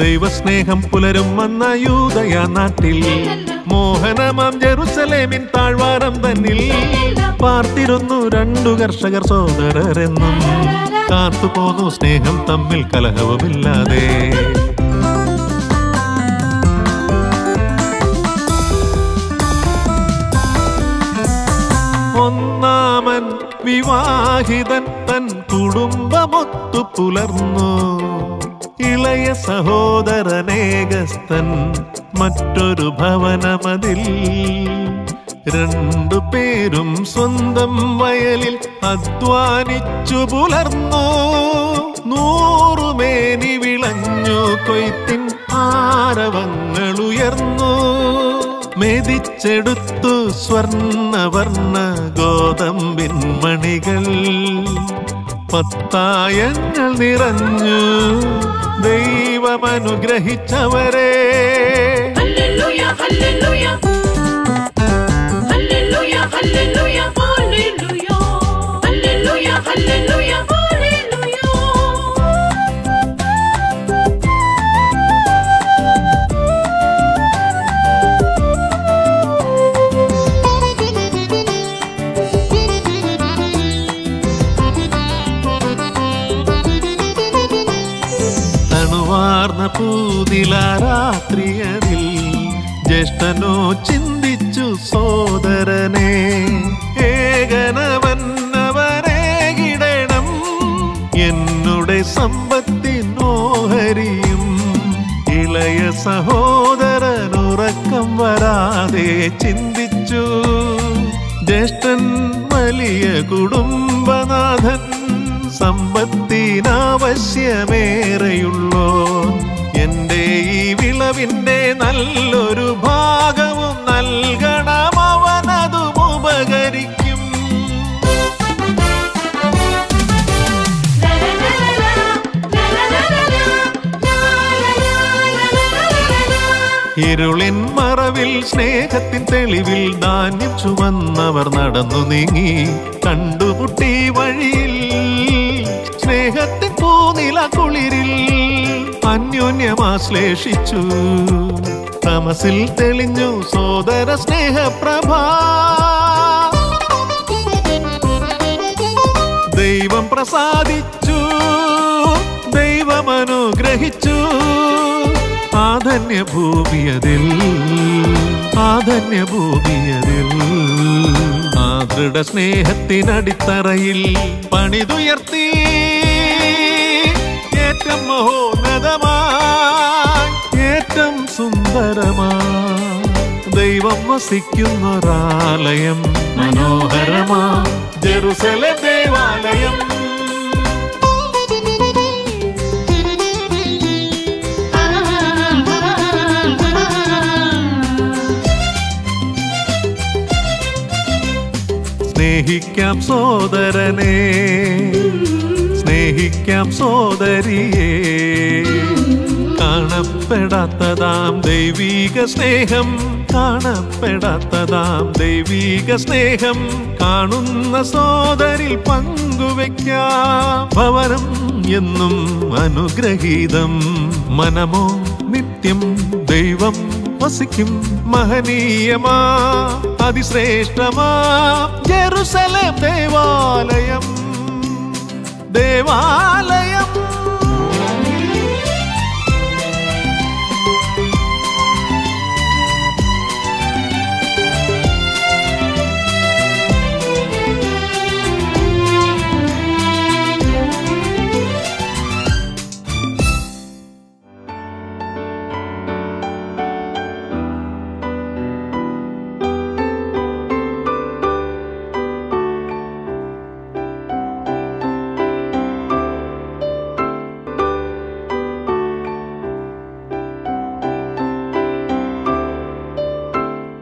ദൈവസ്നേഹം പുലരും വന്ന യൂതയ നാട്ടിൽ മോഹനമാം ജെറുസലേമിൻ താഴ്വാരം തന്നിൽ പാർത്തിരുന്നു രണ്ടു കർഷകർ സോദരരെന്നും കാത്തുപോന്നു സ്നേഹം തമ്മിൽ കലഹവുമില്ലാതെ ഒന്നാമൻ വിവാഹിതൻ തൻ കുടുംബമൊത്തു പുലർന്നു ഇളയ സഹോദരനേകസ്ഥൻ മറ്റൊരു ഭവനമതിൽ രണ്ടു പേരും സ്വന്തം വയലിൽ അധ്വാനിച്ചു പുലർന്നു നൂറുമേനി വിളഞ്ഞു കൊയ്ത്തിൻ ആരവങ്ങളുയർന്നു മെതിച്ചെടുത്തു സ്വർണവർണ്ണ ഗോതമ്പിൻ മണികൾ പത്തായങ്ങൾ നിറഞ്ഞു ദൈവമനുഗ്രഹിച്ചവരെ Hallelujah, hallelujah. Hallelujah, hallelujah, hallelujah. Hallelujah, hallelujah, hallelujah. തണുവാർന്ന പൂതില രാത്രിയതിൽ ജ്യേഷ്ഠനോ ചിന്തിച്ചു സോദരനെ ഏകനവന്നവനേകിടണം എന്നുടെ സമ്പത്തിനോഹരിയും ഇളയ സഹോദരൻ ഉറക്കം വരാതെ ചിന്തിച്ചു ജ്യേഷ്ഠൻ വലിയ കുടുംബനാഥൻ സമ്പത്തിനാവശ്യമേറെയുള്ളോ എന്റെ ഈ വിളവിന്റെ നല്ലൊരു ഭാഗവും നൽകണം അവനതും ഉപകരിക്കും ഇരുളിൻ മറവിൽ സ്നേഹത്തിൻ തെളിവിൽ ധാന്യം ചുമന്നവർ നടന്നു നീങ്ങി കണ്ടുമുട്ടി വഴിയിൽ സ്നേഹത്തിൻ പൂനില കുളിരിൽ അന്യോന്യമാശ്ലേഷിച്ചു തമസിൽ തെളിഞ്ഞു സോദര സ്നേഹപ്രഭ ദൈവം പ്രസാദിച്ചു ദൈവം അനുഗ്രഹിച്ചു ആധന്യ ഭൂമിയതിൽ ആധന്യ ഭൂമിയതിൽ ആദൃഢ സ്നേഹത്തിനടിത്തറയിൽ പണിതുയർത്തി ഏറ്റം മഹോന്നതമായി ഏറ്റം സുന്ദരമായി ദൈവം വസിക്കുന്നൊരാലയം മനോഹരമാ ജെറുസലേം ദേവാലയം സ്നേഹിക്കാം സോദരനെ സ്നേഹിക്കാം സോദരിയെ കാണപ്പെടാത്തതാം ദൈവീക സ്നേഹം കാണപ്പെടാത്തതാം ദൈവീക സ്നേഹം കാണുന്ന സോദരിൽ പങ്കുവെക്കാം ഭവനം എന്നും അനുഗ്രഹീതം മനമോ നിത്യം ദൈവം വസിക്കും മഹനീയമാ അതിശ്രേഷ്ഠമാ ജെറുസലേം ദേവാലയം ദേവാലയം